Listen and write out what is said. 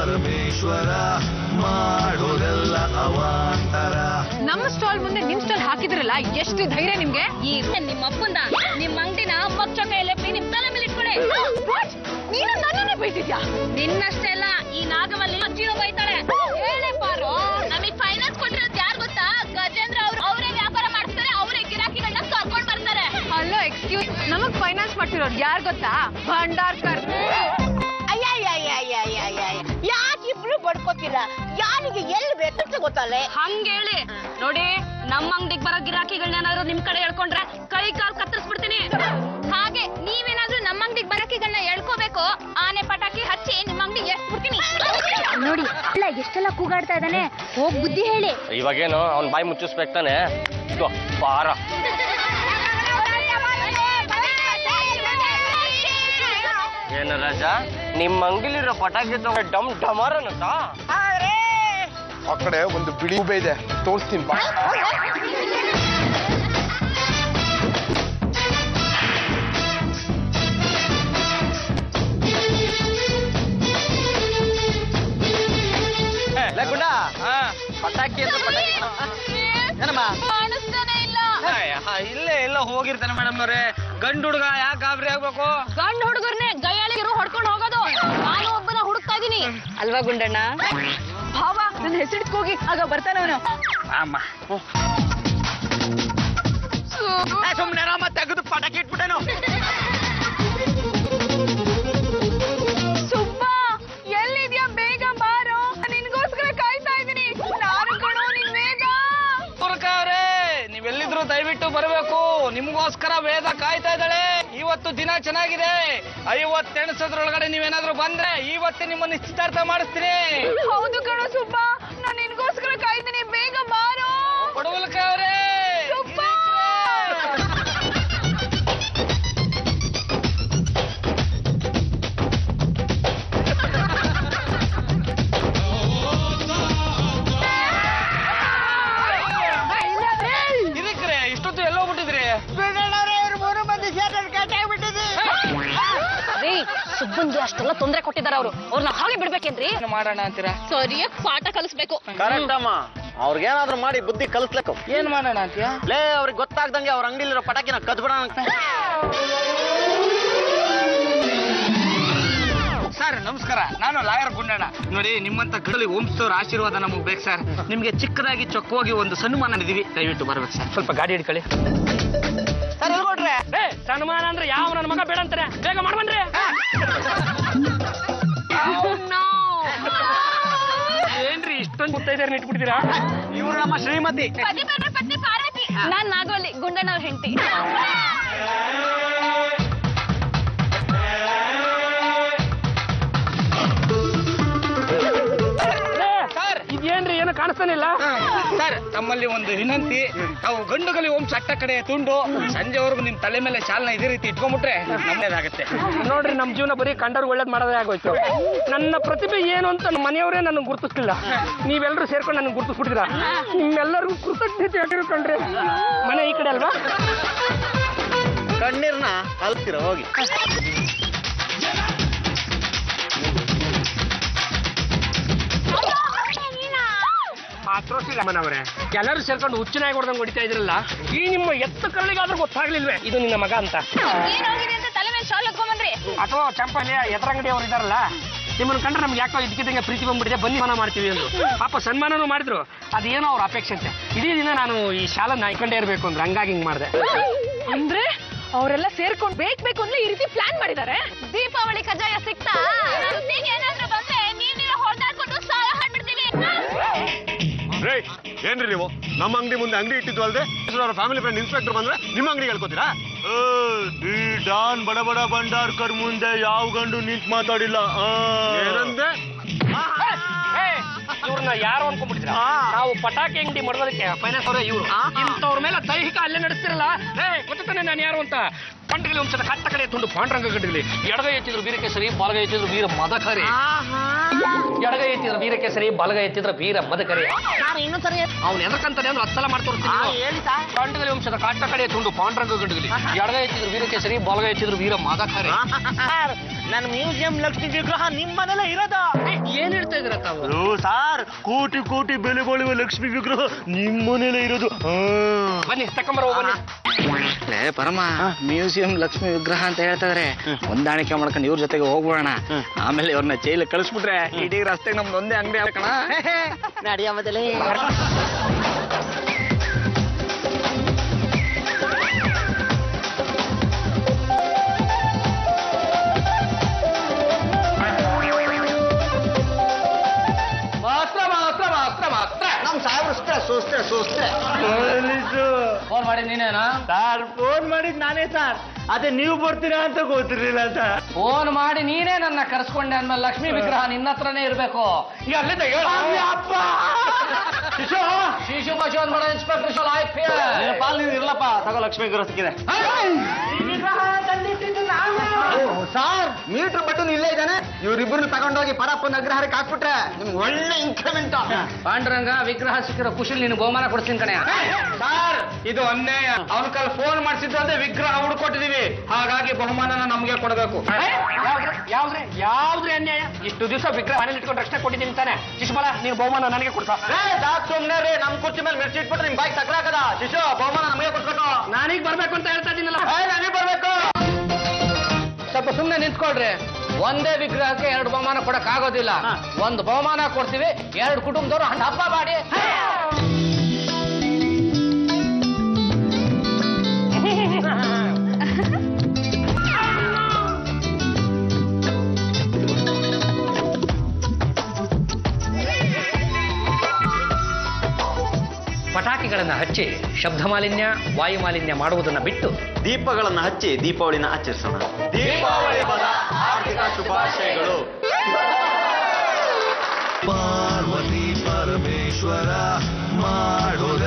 ಪರಮೇಶ್ವರ ಮಾಡೋದೆಲ್ಲ ಅವಾಂತರ ನಮ್ಮ ಸ್ಟಾಲ್ ಮುಂದೆ ನಿಮ್ ಸ್ಟಾಲ್ ಹಾಕಿದ್ರಲ್ಲ ಎಷ್ಟು ಧೈರ್ಯ ನಿಮ್ಗೆ ಈ ನಿಮ್ಮ ಅಪ್ಪಂದ ನಿಮ್ಮ ಅಂಗಡಿನ ಮಗ್ಚ ಕೈಯಲ್ಲಿ ನಿಮ್ ತಲೆ ಮೇಲೆ ಇಟ್ಕೊಳ್ಳಿ ನೀನು ನನ್ನನ್ನೇ ಬೈತಿದ್ಯಾ ನಿನ್ನಷ್ಟೇ ಅಲ್ಲ ಈ ನಾಗವಲ್ಲಿ ಅಜ್ಜಿನೂ ಬೈತಾಳೆ ಹೇಳಿ ಪಾರು ನಮಗ್ ಫೈನಾನ್ಸ್ ಕೊಟ್ಟಿರೋದು ಯಾರು ಗೊತ್ತಾ ಗಜೇಂದ್ರ ಅವರು ಅವರೇ ವ್ಯಾಪಾರ ಮಾಡ್ತಾರೆ ಅವರೇ ಗಿರಾಕಿಗಳನ್ನ ಕರ್ಕೊಂಡ್ ಬರ್ತಾರೆ ಅಲ್ಲೋ ಎಕ್ಸ್ಕ್ಯೂಸ್ ನಮಗ್ ಫೈನಾನ್ಸ್ ಮಾಡ್ತಿರೋರು ಯಾರ್ ಗೊತ್ತಾ ಭಂಡಾರ್ಕರ್ ಯಾಕೆ ಇಬ್ರು ಬಡ್ಕೋತೀರಾ ಯಾರಿಗೆ ಎಲ್ಲಿ ಬೇಕಂತ ಗೊತ್ತಲ್ಲ ಹಂಗೇಳಿ ನೋಡಿ ನಮ್ಮ ಅಂಗಡಿಗೆ ಬರೋ ಗಿರಾಕಿಗಳನ್ನೇನಾದ್ರು ನಿಮ್ ಕಡೆ ಹೇಳ್ಕೊಂಡ್ರೆ ಕೈ ಕಾಲ್ ಕತ್ತರಿಸ್ಬಿಡ್ತೀನಿ ಹಾಗೆ ನೀವೇನಾದ್ರೂ ನಮ್ಮ ಅಂಗಡಿಗೆ ಬರಾಕಿಗಳನ್ನ ಹೇಳ್ಕೋಬೇಕು ಆನೆ ಪಟಾಕಿ ಹಚ್ಚಿ ನಿಮ್ಮ ಅಂಗಡಿಗೆ ಎಷ್ಟ್ಬಿಡ್ತೀನಿ ನೋಡಿ ಅಲ್ಲ ಎಷ್ಟೆಲ್ಲ ಕೂಗಾಡ್ತಾ ಇದ್ದಾನೆ ಹೋಗ್ ಬುದ್ಧಿ ಹೇಳಿ ಇವಾಗೇನು ಅವ್ನ್ ಬಾಯಿ ಮುಚ್ಚಿಸ್ಬೇಕು ತಾನೆ ಇಗೋ, ಬಾರ ಏನು ರಾಜ ನಿಮ್ಮ ಅಂಗಡಿಲಿರೋ ಪಟಾಕಿ ತಗೊಂಡು ಡಮ್ ಡಮಾರ್ ಅನ್ನತ್ತ ಆ ಕಡೆ ಒಂದು ಬಿಳಿ ಹೂಬೆ ಇದೆ ತೋರಿಸ್ತೀನಿ ಬಾ ಗುಂಡ ಪಟಾಕಿ ಅಂದ್ರೆ ಪಟಾಕಿ ಏನಮ್ಮ ಕಾಣಿಸ್ತಾನೆ ಇಲ್ಲ ಇಲ್ಲೇ ಎಲ್ಲ ಹೋಗಿರ್ತಾನೆ ಮೇಡಮ್ ಅವ್ರೆ ಗಂಡು ಹುಡುಗ ಯಾಕೆ ಗಾಬರಿ ಆಗ್ಬೇಕು ಗಂಡ್ ಹುಡುಗರ್ನೆ ಗೈಯಾಳಿಗಿರು ಹೊಡ್ಕೊಂಡು ಹೋಗೋದು ನಾನು ಒಬ್ಬನ ಹುಡುಕ್ತಾ ಇದೀನಿ ಅಲ್ವಾ ಗುಂಡಣ್ಣ ಭಾವ ನನ್ನ ಹೆಸರಿಟ್ಕೋಗಿ ಆಗ ಬರ್ತಾನ ಅವನು ಅಮ್ಮ ಸುಮ್ಮನೆ ರಾಮ ತೆಗೆದು ಪಟಾಕಿ ಇಟ್ಬಿಟ್ಟೇನು ಸುಬ್ಬ ಎಲ್ಲಿದ್ಯಾ ಬೇಗ ಬಾರೋ ನಿನ್ಗೋಸ್ಕರ ಕಾಯ್ತಾ ಇದೀನಿ ನಾನು ಕಣೋ ನಿನ್ ಬೇಗ ಅವ್ರೆ ನೀವೆಲ್ಲಿದ್ರು ದಯವಿಟ್ಟು ಬರಬೇಕು ನಿಮ್ಗೋಸ್ಕರ ವೇದ ಕಾಯ್ತಾ ಇದ್ದಾಳೆ ಇವತ್ತು ದಿನ ಚೆನ್ನಾಗಿದೆ ಐವತ್ತೆಣಸದ್ರೊಳಗಡೆ ನೀವೇನಾದ್ರೂ ಬಂದ್ರೆ ಇವತ್ತೇ ನಿಮ್ಮ ನಿಶ್ಚಿತಾರ್ಥ ಮಾಡಿಸ್ತೀನಿ ಹೌದು ಕಣೋ ಸುಬ್ಬ ನಾನು ನಿನ್ಗೋಸ್ಕರ ಕಾಯ್ತೀನಿ ಬೇಗ ಬಾರೋ ಕೊಡವಲ್ಕ ಅವ್ರೆ ಸುಬ್ಬ ಇದಕ್ರೆ ಇಷ್ಟೊತ್ತು ಎಲ್ಲೋ ಬಿಟ್ಟಿದ್ರಿ ರೀ ಸುಬ್ಬನ್ಗೆ ಅಷ್ಟೆಲ್ಲ ತೊಂದರೆ ಕೊಟ್ಟಿದ್ದಾರೆ ಅವರು ಅವ್ರನ್ನ ಹಾಗೆ ಬಿಡ್ಬೇಕೇನ್ರಿ ಏನು ಮಾಡೋಣ ಅಂತೀರಾ ಸರಿಯಾಗಿ ಪಾಠ ಕಲಿಸ್ಬೇಕು ಕರೆಕ್ಟ್ ಅಮ್ಮ ಅವ್ರಿಗೇನಾದ್ರೂ ಮಾಡಿ ಬುದ್ಧಿ ಕಲಿಸ್ಬೇಕು ಏನ್ ಮಾಡೋಣ ಅಂತೀಯ ಲೇ ಅವ್ರಿಗೆ ಗೊತ್ತಾಗ್ದಂಗೆ ಅವ್ರ ಅಂಗಡಿಲಿರೋ ಪಟಾಕಿನ ಕದ್ಬಿಡೋಣ ಸರ್ ನಮಸ್ಕಾರ ನಾನು ಲಾಯರ್ ಗುಂಡಣ್ಣ ನೋಡಿ ನಿಮ್ಮಂತ ಗಡಲಿ ಓಂಸ್ತವ್ರ ಆಶೀರ್ವಾದ ನಮಗೆ ಬೇಕು ಸರ್ ನಿಮ್ಗೆ ಚಿಕ್ಕದಾಗಿ ಚೊಕ್ಕವಾಗಿ ಒಂದು ಸನ್ಮಾನ ಇದೀವಿ ದಯವಿಟ್ಟು ಬರ್ಬೇಕು ಸರ್ ಸ್ವಲ್ಪ ಗಾಡಿ ಹಿಡ್ಕೊಳ್ಳಿ ಸರ್ ಎಲ್ಗೊಟ್ರೆ ಏ ಸನ್ಮಾನ ಅಂದ್ರೆ ಯಾವ ನನ್ನ ಮಗ ಬೇಡ ಅಂತಾರೆ ಬೇಗ ಮಾಡ್ಬನ್ರಿ ಏನ್ರಿ ಇಷ್ಟೊಂದು ಮುತ್ತೈದೆಯರ್ನ ಇಟ್ಬಿಡ್ತೀರಾ ಇವ್ರು ನಮ್ಮ ಶ್ರೀಮತಿ ಪತಿ ಬರ್ರೆ ಪತ್ನಿ ಪಾರ್ವತಿ ನಾನ್ ನಾಗವಲ್ಲಿ ಗುಂಡಣ್ಣ ಅವ್ರ ಹೆಂಡತಿ ಸರ್ ಇದೇನ್ರಿ ಏನು ಕಾಣಿಸ್ತಾನಿಲ್ಲ ಸರ್ ತಮ್ಮಲ್ಲಿ ಒಂದು ವಿನಂತಿ ತಾವು ಗಂಡುಗಲಿ ಓಂ ಚಟ್ಟ ಕಡೆ ತುಂಡು ಸಂಜೆವರೆಗೂ ನಿಮ್ ತಲೆ ಮೇಲೆ ಶಾಲ್ನ ಇದೇ ರೀತಿ ಇಟ್ಕೊಂಡ್ಬಿಟ್ರೆ ನಮ್ದೇದಾಗತ್ತೆ ನೋಡ್ರಿ ನಮ್ ಜೀವನ ಬರೀ ಕಂಡವ್ರು ಒಳ್ಳೇದ್ ಮಾಡೋದೇ ಆಗೋಯ್ತು ನನ್ನ ಪ್ರತಿಭೆ ಏನು ಅಂತ ನಮ್ಮ ಮನೆಯವರೇ ನನಗೆ ಗುರುತಿಸ್ಲಿಲ್ಲ ನೀವೆಲ್ಲರೂ ಸೇರ್ಕೊಂಡು ನನಗೆ ಗುರುತಿಸ್ಬಿಟ್ಟಿದ್ರ ನಿಮ್ಮೆಲ್ಲರಿಗೂ ಕೃತಜ್ಞತೆ ಆಗಿರ್ಕೊಂಡ್ರಿ ಮನೆ ಈ ಕಡೆ ಅಲ್ವಾ ಕಣ್ಣೀರ್ನ ಕಲ್ತೀರ ಹೋಗಿ ಅಮ್ಮನವ್ರೆ ಎಲ್ಲರೂ ಸೇರ್ಕೊಂಡು ಹುಚ್ಚನಾಗಿ ಹೊಡೆದಂಗೆ ಹೊಡಿತಾ ಇದ್ರಲ್ಲ ಈ ನಿಮ್ಮ ಎತ್ತ ಕರಳಿಗಾದ್ರೂ ಗೊತ್ತಾಗ್ಲಿಲ್ವೇ ಇದು ನಿನ್ನ ಮಗ ಅಂತ ಏನಾಗಿದೆ ಅಂತ ತಲೆ ಮೇಲೆ ಶಾಲ್ ಹಾಕೊಂಬಂದ್ರಿ ಅಥವಾ ಚಂಪಲ್ಲಿ ಎದರಂಗಡಿ ಅವ್ರು ಇದಾರಲ್ಲ ನಿಮ್ಮನ್ನ ಕಂಡ್ರೆ ನಮ್ಗೆ ಯಾಕೋ ಇದಕ್ಕಿದ್ದಂಗೆ ಪ್ರೀತಿ ಬಂದ್ಬಿಟ್ಟಿದೆ ಬನ್ನಿ ಸನ್ಮಾನ ಮಾಡ್ತೀವಿ ಅಂದ್ರು ಪಾಪ ಸನ್ಮಾನನೂ ಮಾಡಿದ್ರು ಅದೇನೋ ಅವ್ರ ಅಪೇಕ್ಷೆ ಅಂತೆ ಇಡೀ ದಿನ ನಾನು ಈ ಶಾಲನ್ನ ಇಟ್ಕೊಂಡೇ ಇರಬೇಕು ಅಂದ್ರೆ ಹಂಗಾಗಿ ಹಿಂಗ್ ಮಾಡಿದೆ ಅಂದ್ರೆ ಅವರೆಲ್ಲ ಸೇರ್ಕೊಂಡು ಬೇಕ್ ಬೇಕು ಅಂದ್ರೆ ಈ ರೀತಿ ಪ್ಲಾನ್ ಮಾಡಿದ್ದಾರೆ ದೀಪಾವಳಿ ಕಜಾಯ ಸಿಕ್ತಾ ಸುದ್ದಿಗೆ ಏನಾದ್ರೂ ಬಂದ್ರೆ ನೀನೇ ಹೊಡೆದಾಡ್ಕೊಂಡು ಸಾಲ ಹಾಡ್ಬಿಡ್ತೀವಿ ರೇ ಏನ್ರಿ ನೀವು ನಮ್ಮ ಅಂಗಡಿ ಮುಂದೆ ಅಂಗಡಿ ಇಟ್ಟಿದ್ದು ಅಲ್ದೆ ಅವರ ಫ್ಯಾಮಿಲಿ ಫ್ರೆಂಡ್ ಇನ್ಸ್ಪೆಕ್ಟರ್ ಬಂದ್ರೆ ನಿಮ್ಮ ಅಂಗಡಿಗೆ ಹೇಳ್ಕೊತೀರಾ ಈ ಡಾನ್ ಬಡ ಬಡ ಭಂಡಾರ್ಕರ್ ಮುಂದೆ ಯಾವ ಗಂಡು ನಿಂತ್ ಮಾತಾಡಿಲ್ಲ ಏನಂದೆ ಇವ್ರನ್ನ ಯಾರು ಅನ್ಕೊಂಡ್ಬಿಟ್ಟಿದ್ರ ನಾವು ಪಟಾಕಿ ಅಂಗಡಿ ಮಾಡೋದಕ್ಕೆ ಫೈನಾನ್ಸ್ ಅವರೇ ಇವ್ರು ಇಂಥವ್ರ ಮೇಲೆ ದೈಹಿಕ ಹಲ್ಲೆ ನಡೆಸ್ತಿರಲ್ಲ ಏ ಗೊತ್ತಾನೆ ನಾನು ಯಾರು ಅಂತ ಕಂಟಗಲಿ ವಂಶದ ಕಟ್ಟ ಕಡೆ ತುಂಡು ಪಾಂಡ್ರಂಗ ಗಡ್ಡಲಿ ಎಡಗೈ ಎತ್ತಿದ್ರು ವೀರಕೇಸರಿ ಬಲಗೈ ಎತ್ತಿದ್ರು ವೀರ ಮದಕರಿ ಎಡಗೈ ಎತ್ತಿದ್ರು ವೀರಕೇಸರಿ ಬಲಗೈ ಎತ್ತಿದ್ರ ವೀರ ಮದಕರಿ ಅವ್ನು ಎದಕ್ಕಂತಾನೆ ಅಂದ್ರೆ ಹತ್ತಲ ಮಾಡ್ತೋರ್ತೀನಿ ಕಂಟಗಲಿ ವಂಶದ ಕಟ್ಟ ಕಡೆ ತುಂಡು ಪಾಂಡ್ರಂಗ ಗಡ್ಡಲಿ ಎಡಗೈ ಎತ್ತಿದ್ರು ವೀರಕೇಸರಿ ಬಲಗೈ ಎತ್ತಿದ್ರು ವೀರ ಮದಕರಿ ನನ್ನ ಮ್ಯೂಸಿಯಂ ಲಕ್ಷ್ಮಿ ವಿಗ್ರಹ ನಿಮ್ಮ ಮನೇಲೆ ಇರೋದ ಏನ್ ಹೇಳ್ತಾ ಇದ್ರ ತಾವು ಓ ಸಾರ್ ಕೋಟಿ ಕೋಟಿ ಬೆಲೆ ಬಾಳುವ ಲಕ್ಷ್ಮಿ ವಿಗ್ರಹ ನಿಮ್ಮನೇಲೆ ಇರೋದು ಆ. ಬನ್ನಿ ತಕೊಂಬರ ಬನ್ನಿ ಲೇ ಪರಮ ಮ್ಯೂಸಿಯಂ ಲಕ್ಷ್ಮಿ ವಿಗ್ರಹ ಅಂತ ಹೇಳ್ತಾರೆ ಹೊಂದಾಣಿಕೆ ಮಾಡ್ಕೊಂಡು ಇವ್ರ ಜೊತೆಗೆ ಹೋಗ್ಬಿಡೋಣ ಆಮೇಲೆ ಇವ್ರನ್ನ ಜೈಲಿಗೆ ಕಳಿಸ್ಬಿಟ್ರೆ ಇಡೀ ರಸ್ತೆಗೆ ನಮ್ದು ಒಂದೇ ಅಂಗಡಿ ಹಾಕಣ ನಡಿಯ ಮೊದಲೇ ಮಾತ್ರ ಮಾತ್ರ ಮಾತ್ರ ಮಾತ್ರ ನಮ್ ಸಾಹೇಬ್ರ ಸುಸ್ತೆ ಸುಸ್ತೆ ಫೋನ್ ಮಾಡಿ ನೀನೇನಾ ಸರ್ ಫೋನ್ ಮಾಡಿದ್ ನಾನೇ ಸರ್ ಅದೇ ನೀವು ಬರ್ತೀರಾ ಅಂತ ಗೊತ್ತಿರ್ಲಿಲ್ಲ ಸರ್ ಫೋನ್ ಮಾಡಿ ನೀನೇ ನನ್ನ ಕರ್ಸ್ಕೊಂಡೆ ಅಂದ್ಮೇಲೆ ಲಕ್ಷ್ಮಿ ವಿಗ್ರಹ ನಿನ್ನ ಹತ್ರನೇ ಇರ್ಬೇಕು ಈಗ ಅಲ್ಲಿಂದ ಹೇಳು ಶಿಶು ಶಿಶು ಪಶು ಅಂದ್ಬೇಡ ಇನ್ಸ್ಪೆಕ್ಟರ್ ಲೈಫ್ ಪಾಲ್ ನೀವು ಇರ್ಲಪ್ಪ ತಗೋ ಲಕ್ಷ್ಮಿ ವಿಗ್ರಹ ಸಿಕ್ಕಿದೆ ಸಾರ್ ಮೀಟರ್ ಬಟನ್ ಇಲ್ಲೇ ಇದ್ದಾನೆ ಇವ್ರಿಬ್ರು ತಗೊಂಡೋಗಿ ಪರಪ್ಪನ ಅಗ್ರಹಾರಕ್ಕೆ ಹಾಕ್ಬಿಟ್ರೆ ನಿಮ್ಗೆ ಒಳ್ಳೆ ಇನ್ಕ್ರಿಮೆಂಟ್ ಪಾಂಡುರಂಗ ವಿಗ್ರಹ ಸಿಕ್ಕಿರೋ ಖುಷಿಲಿ ನೀನು ಬಹುಮಾನ ಕೊಡ್ತೀನಿ ಕಣೆ ಸರ್ ಇದು ಅನ್ಯಾಯ ಅವನ ಕಾಲ ಫೋನ್ ಮಾಡಿಸಿದ್ದು ಅಂದ್ರೆ ವಿಗ್ರಹ ಹುಡ್ಕೊಟ್ಟಿದೀವಿ ಹಾಗಾಗಿ ಬಹುಮಾನನ ನಮಗೆ ಕೊಡಬೇಕು ಯಾವ್ದ್ರೆ ಯಾವ್ದ್ರೆ ಯಾವ್ದ್ರೆ ಅನ್ಯಾಯ ಇಷ್ಟು ದಿವಸ ವಿಗ್ರಹ ಮನೇಲಿ ಇಟ್ಕೊಂಡು ರಕ್ಷಣೆ ಕೊಟ್ಟಿದ್ದೀನಿ ತಾನೆ ಶಿಶುಪಾಲ ನೀನು ಬಹುಮಾನ ನನಗೆ ಕೊಡ್ತಾ ಸುಮ್ನೆ ರೀ ನಮ್ ಕುರ್ಚಿ ಮೇಲೆ ಮಿರ್ಚಿ ಇಟ್ಬಿಟ್ರೆ ನಿಮ್ ಬಾಯಿ ತಗ್ಲಾಕದ ಶಿಶು ಬಹುಮಾನ ನಮಗೆ ಕೊಡ್ಬೇಕು ನಾನೀಗ ಬರ್ಬೇಕು ಅಂತ ಹೇಳ್ತಾ ಇದ್ದೀನಲ್ಲ ನನಗೆ ಬರ್ಬೇಕು ಸ್ವಲ್ಪ ಸುಮ್ಮನೆ ನಿಂತ್ಕೊಳ್ರಿ ಒಂದೇ ವಿಗ್ರಹಕ್ಕೆ ಎರಡು ಬಹುಮಾನ ಕೊಡಕ್ ಆಗೋದಿಲ್ಲ ಒಂದು ಬಹುಮಾನ ಕೊಡ್ತೀವಿ ಎರಡು ಕುಟುಂಬದವರು ಹಬ್ಬ ಮಾಡಿ ಪಟಾಕಿಗಳನ್ನ ಹಚ್ಚಿ ಶಬ್ದ ಮಾಲಿನ್ಯ ವಾಯು ಮಾಲಿನ್ಯ ಮಾಡುವುದನ್ನ ಬಿಟ್ಟು ದೀಪಗಳನ್ನ ಹಚ್ಚಿ ದೀಪಾವಳಿನ ಆಚರಿಸೋಣ ದೀಪಾವಳಿ ಹಬ್ಬದ ಆರ್ಥಿಕ ಶುಭಾಶಯಗಳು ಪಾರ್ವತಿ ಪರಮೇಶ್ವರ ಮಾಡೋದ